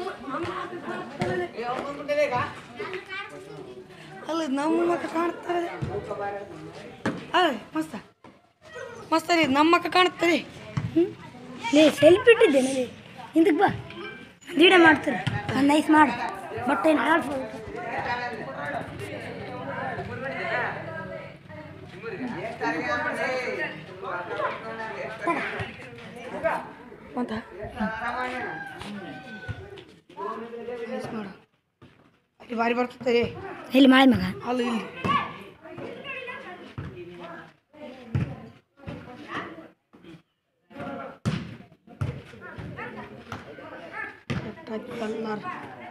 ಅಲ್ಲ ಇದು ನಮ್ಮ ಮಕ್ಕ ಕಾಣ್ತಾರೆ ಅಲ್ಲ ಮಸ್ತ ಮಸ್ತ ರೀ ನಮ್ಮ ಮಕ್ಕ ಕಾಣ್ತಾರೆ ಲೇ ಸೆಲ್ಫಿ ಇಟ್ಟಿದ್ದೇನೆ ಲೇ ಹಿಂದಕ್ಕೆ ಬಾ ವೀಡಿಯೋ ಮಾಡ್ತಾರೆ ನೈಸ್ ಮಾಡು ಬಟ್ ಏನು ಹಾಳು ಅಂತ Nice ಮಾಡು ಅಲ್ಲಿ ಬಾರಿ ಬರ್ತದೆ ಇಲ್ಲಿ ಮಾಳೆ ಮಗ ಅಲ್ಲ ಇಲ್ಲಿ ಕಲ್ಲರ್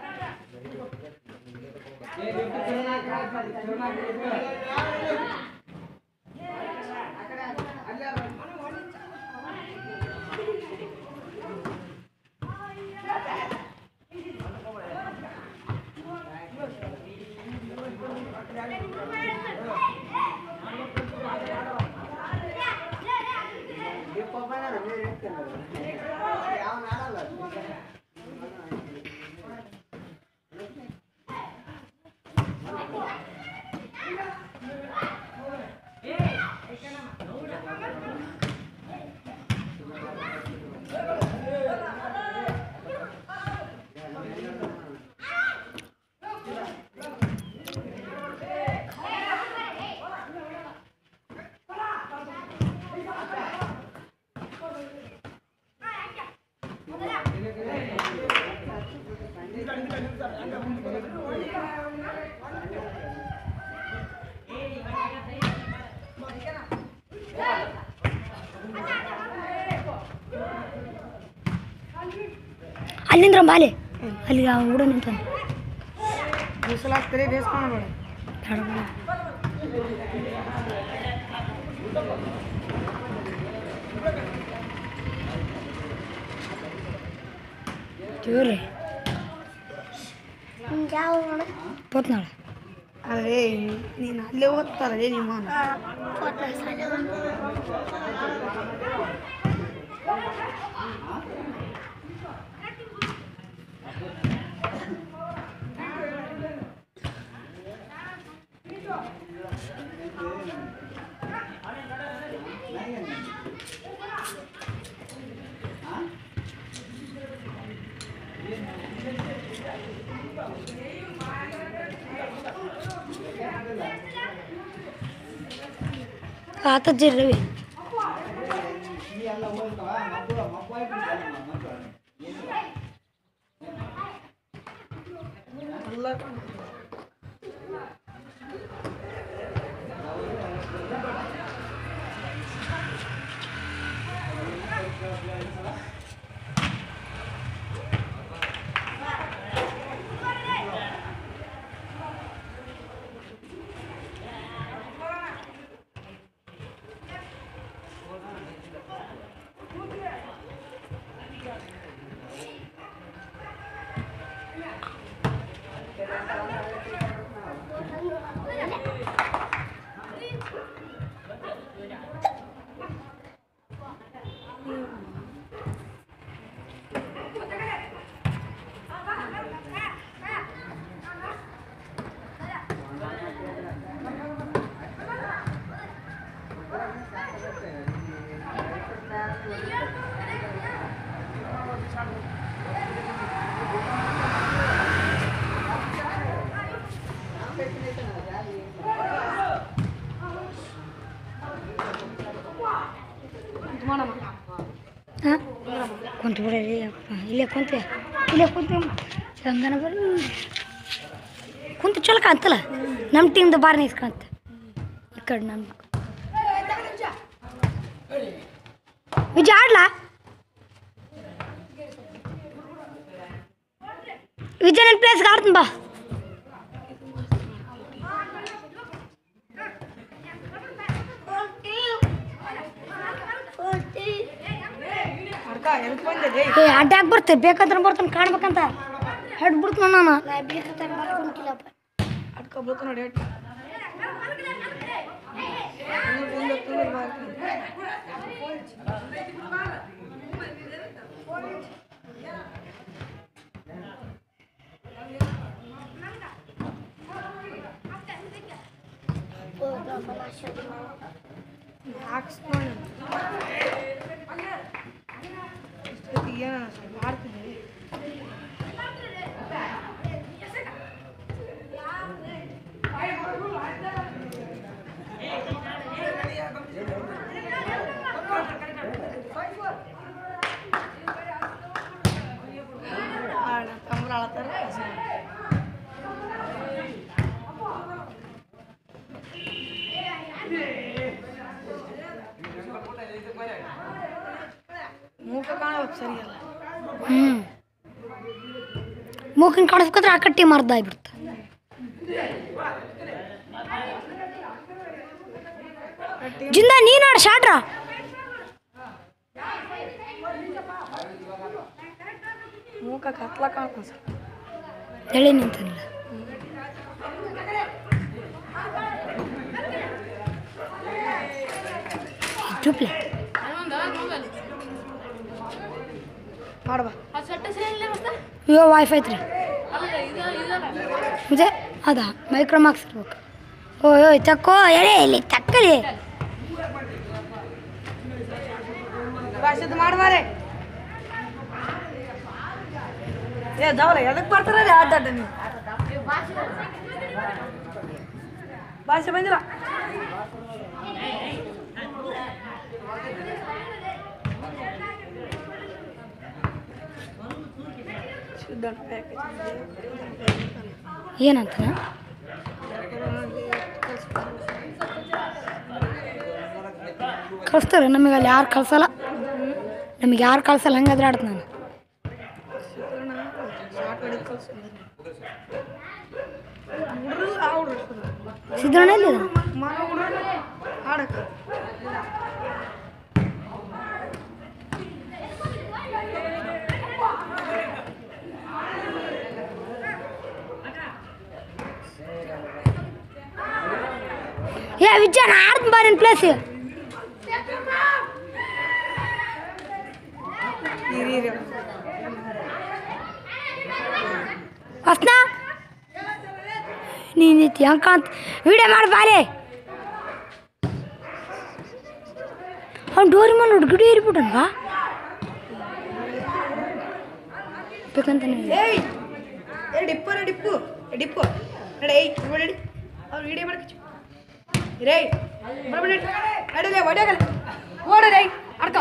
ಅಲ್ಲಿಂದ್ರ ಬಾಲೆ ಅಲ್ಲಿ ಆ ಹುಡುಗ ನಿಂತಾನೆ ಬೀಸಲಾಗ್ತಾರೆ ಬೇಸ್ಕೊಂಡ್ಬೇಡ ಬೇಡ ಬೇಡ. ಜೋರಿ ಪೋತ್ನಾಳ ಅದೇ ನೀನು ಅಲ್ಲೇ ಓದ್ತಾರೇ ನಿಮ್ಮ ಆತಜ್ಜಿ ರವಿ ಅಲ್ಲ ಮಾಡಮ್ಮ ಹಾಂ ಕುಂತು ಬಿಡ್ರಿ ಅಪ್ಪ ಇಲ್ಲೇ ಕುಂತೆ ಇಲ್ಲೇ ಕುಂತೆ ಚಂದನ ಬರ್ರಿ ಕುಂತು ಚಲೋ ಕಾಣ್ತಲ್ಲ ನಮ್ಮ ಟೀಮ್ದು ಬಾರಿ ನೈಸ್ ಕಾಣ್ತ ಈ ಕಡೆ ನಮ್ಮ ವಿಜಯ ಆಡ್ಲಾ ವಿಜಯ್ ನನ್ನ ಪ್ಲೇಸ್ಗೆ ಆಡ್ತೀನಿ ಬಾ ಅಡ್ಕ ಎದಕ್ಕೆ ಬಂದೆ ಏ ಅಡ್ಡಾಗಿ ಬರ್ತೆ ಬೇಕಾದ್ರೆ ಬರ್ತಾನೆ ಕಾಣ್ಬೇಕಂತ ಹೆಡ್ ಬಿಡ್ತಾನ ನಾನು ಅಡ್ಕ ಬೇಕು ನೋಡಿ ಅಡ್ಕ ಹಾಕ್ಸ್ಕೊಂಡು ಇಷ್ಟೊತ್ತಿಗೆ ಏನೋ ಸ್ವಲ್ಪ ಮಾಡ್ತಿದ್ದೆ ಅಣ್ಣ ತಮ್ಮರು ಅಳತ್ತಾರ ಮೂಕ ಕಾಣೋದು ಸರಿಯಲ್ಲ ಹ್ಞೂ ಮೂಕಿನ ಕಾಣಿಸ್ಕೊದ್ರೆ ಆ ಕಟ್ಟಿ ಮರ್ದ ಆಗ್ಬಿಡ್ತ ಜಿಂದ ನೀನು ಆಡು ಶಾಟ್ರ ಮೂಕ ಕತ್ಲ ಕಾಣ್ತಾನೆ ಸರ್ ಎಳೆ ನಿಂತಲ್ಲ ಚುಪ್ಲೆ ಮಾಡ್ಬಾ ಅಯ್ಯೋ ವೈಫೈ ಐತ್ರಿ ಇದೆ ಅದಾ ಮೈಕ್ರೋಮಾಕ್ಸ್ ಇರ್ಬೇಕು ಓಯ್ ಓಯ್ ತಕ್ಕೋ ಎಳೆ ಇಲ್ಲಿ ತಕ್ಕಲಿ ಭಾಷೆದು ಮಾಡ್ಬಾರೆ ಏ ದವಲ ಎದಕ್ಕೆ ಬರ್ತಾರ ಆಟಾಟ ನೀವು ಭಾಷೆ ಬಂದಿಲ್ಲ ಶುದ್ಧ ಏನಂತನ ಕಳಿಸ್ತಾರೆ ನಮಗೆ ಅಲ್ಲಿ ಯಾರು ಕಳ್ಸಲ್ಲ ನಮಗೆ ಯಾರು ಕಳ್ಸಲ್ಲ ಹಂಗಾದ್ರೆ ಆಡ್ತು ನಾನು ಹುಡುಗರು ಆ ಹುಡುಗರು ಸಿದ್ದಣ್ಣ ಎಲ್ಲಿದ ಮನ ಹುಡುಗರು ಆಡಕ್ಕೆ ಏ ವಿಚಾರ ಆಡ್ತು ಬಾರಿನ ಪ್ಲೇಸ್ ಇರಿ ಇರಿ ವಸ್ನಾ ನೀನು ಹೆಂಗೆ ಕಾಂತ ವಿಡಿಯೋ ಮಾಡಿ ಬಾಲೆ ಅವ್ನು ಡೋರಿ ಮನೆ ಹುಡುಗಡಿ ಇರ್ಬಿಟ್ಟನ್ವಾ ಬೇಕಂತ ಏಯ್ ಏ ಡಿಪ್ಪು ನಡಿ ಡಿಪ್ಪು ಏ ಡಿಪ್ಪು ನಡಿ ಏಯ್ ನೋಡಿ ನಡಿ ಅವ್ರು ವಿಡಿಯೋ ಮಾಡಕ್ಕೆ ರೇ ಬರ್ಬೇಡಿ ನಡಿಲೆ ಹೊಡಿಯಾಗಲ್ಲ ಓಡ ರೇ ಅಡ್ಕ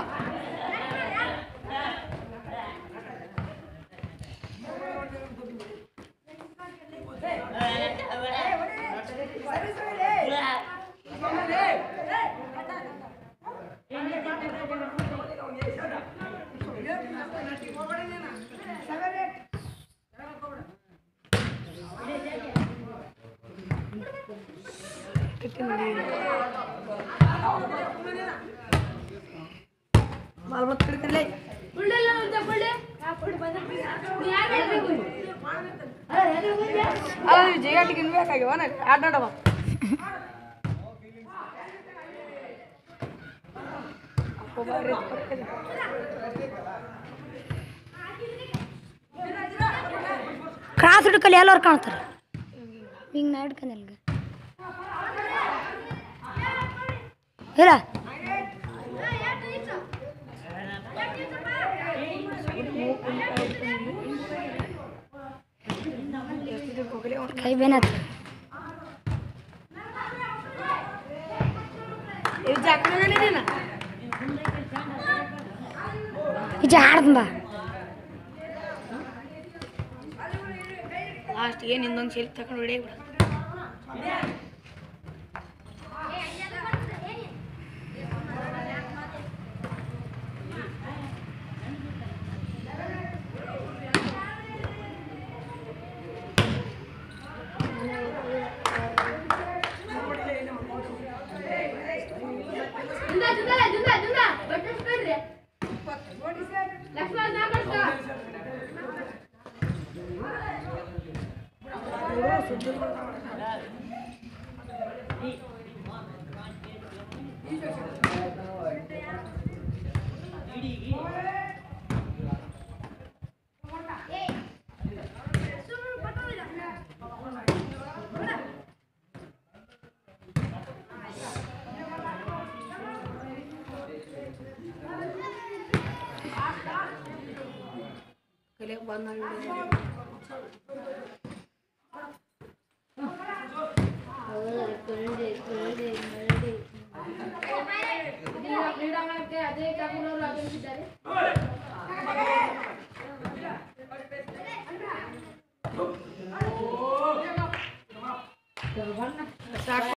ಮಾಲ್ಮತ್ ಕಡಿತಲ್ಲೇ ಅಲ್ಲ ನೀವು ಜಗಾಟಿಗೆ ಇನ್ಬೇಕಾಗ್ಯವ ನಾನು ಆಟ ಆಡವ ಅಪ್ಪೋ ಬಾರಿ ಪಕ್ಕದ. ಕ್ರಾಸ್ ಹಿಡ್ಕಲ್ಲಿ ಎಲ್ಲರೂ ಕಾಣ್ತಾರೆ ಹಿಂಗೆ ನಾ ಹಿಡ್ಕೊಂಡು ಎಲ್ಗ ಇಲ್ಲ ಎಷ್ಟಿದಕ್ಕೆ ಹೋಗಲಿ ಅವ್ನು ಕೈ ಬೇನಾತ ಇವ್ ಜಾಕನಾಗನೇ ನೀನು ಈಜ ಆಡ್ದು ಬಾ ಲಾಸ್ಟ್ ಏನು ಇನ್ನೊಂದು ಸೆಲ್ಫಿ ತಗೊಂಡು ಹೊಡಿಯೇ ಬಿಡ ಬಂದ ಅದೇ ಕಾಪುರವರು ಆಗಮಿಸಿದ್ದಾರೆ ಸಾಕು